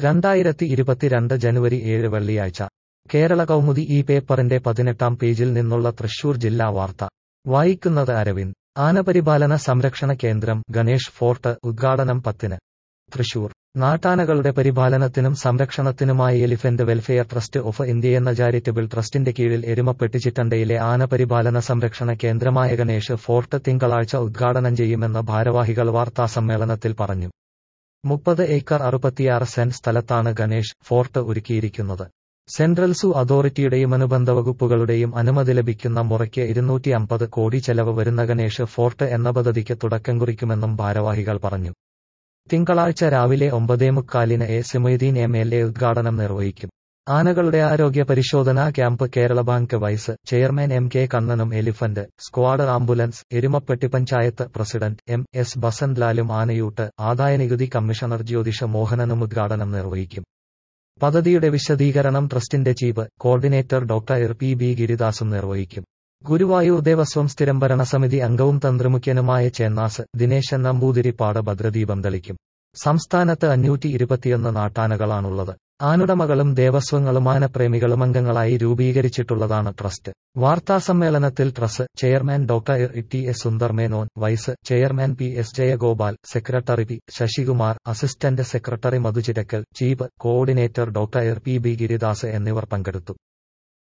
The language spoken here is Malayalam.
രണ്ടായിരത്തി ഇരുപത്തിരണ്ട് ജനുവരി ഏഴ് വെള്ളിയാഴ്ച കേരള കൗമുദി ഈ പേപ്പറിന്റെ പതിനെട്ടാം പേജിൽ നിന്നുള്ള തൃശൂർ ജില്ലാ വാർത്ത വായിക്കുന്നത് അരവിന്ദ് ആനപരിപാലന സംരക്ഷണ കേന്ദ്രം ഗണേഷ് ഫോർട്ട് ഉദ്ഘാടനം പത്തിന് തൃശൂർ നാട്ടാനകളുടെ പരിപാലനത്തിനും സംരക്ഷണത്തിനുമായി എലിഫന്റ് വെൽഫെയർ ട്രസ്റ്റ് ഓഫ് ഇന്ത്യയെന്ന ചാരിറ്റബിൾ ട്രസ്റ്റിന്റെ കീഴിൽ എരുമപ്പെട്ടി ചിറ്റണ്ടയിലെ ആനപരിപാലന സംരക്ഷണ കേന്ദ്രമായ ഗണേഷ് ഫോർട്ട് തിങ്കളാഴ്ച ഉദ്ഘാടനം ചെയ്യുമെന്ന് ഭാരവാഹികൾ വാർത്താസമ്മേളനത്തിൽ പറഞ്ഞു മുപ്പത് ഏക്കർ അറുപത്തിയാറ് സെന്റ് സ്ഥലത്താണ് ഗണേഷ് ഫോർട്ട് ഒരുക്കിയിരിക്കുന്നത് സെൻട്രൽ സു അതോറിറ്റിയുടെയും അനുബന്ധ വകുപ്പുകളുടെയും അനുമതി ലഭിക്കുന്ന മുറയ്ക്ക് ഇരുന്നൂറ്റി അമ്പത് കോടി ചെലവ് വരുന്ന ഗണേഷ് ഫോർട്ട് എന്ന പദ്ധതിക്ക് തുടക്കം കുറിക്കുമെന്നും ഭാരവാഹികൾ പറഞ്ഞു തിങ്കളാഴ്ച രാവിലെ ഒമ്പതേ മുക്കാലിന് എ സിമൊയ്തീൻ എം എൽ എ ഉദ്ഘാടനം നിർവഹിക്കും ആനകളുടെ ആരോഗ്യ പരിശോധനാ camp Kerala bank vice chairman M K കണ്ണനും elephant squad ambulance Erumapetty panchayat president M S ബസന്ത്ലാലും ആനയൂട്ട് ആദായനികുതി കമ്മീഷണർ ജ്യോതിഷ മോഹനനും ഉദ്ഘാടനം നിർവഹിക്കും പദ്ധതിയുടെ വിശദീകരണം ട്രസ്റ്റിന്റെ chief coordinator doctor P B ഗിരിദാസും നിർവഹിക്കും ഗുരുവായൂർ ദേവസ്വം സ്ഥിരം ഭരണസമിതി അംഗവും തന്ത്രമുഖ്യനുമായ ചേന്നാസ് ദിനേശൻ നമ്പൂതിരിപ്പാട് ഭദ്രദീപം തെളിക്കും സംസ്ഥാനത്ത് അഞ്ഞൂറ്റി ഇരുപത്തിയൊന്ന് നാട്ടാനകളാണുള്ളത് ആനുടമകളും ദേവസ്വങ്ങളും ആനപ്രേമികളും അംഗങ്ങളായി രൂപീകരിച്ചിട്ടുള്ളതാണ് ട്രസ്റ്റ് വാർത്താസമ്മേളനത്തിൽ trust chairman doctor T S Sundar Menon vice chairman P S Jayagopal secretary P Sasikumar assistant secretary മധുചിരക്കൽ chief coordinator doctor P B Giridas എന്നിവർ പങ്കെടുത്തു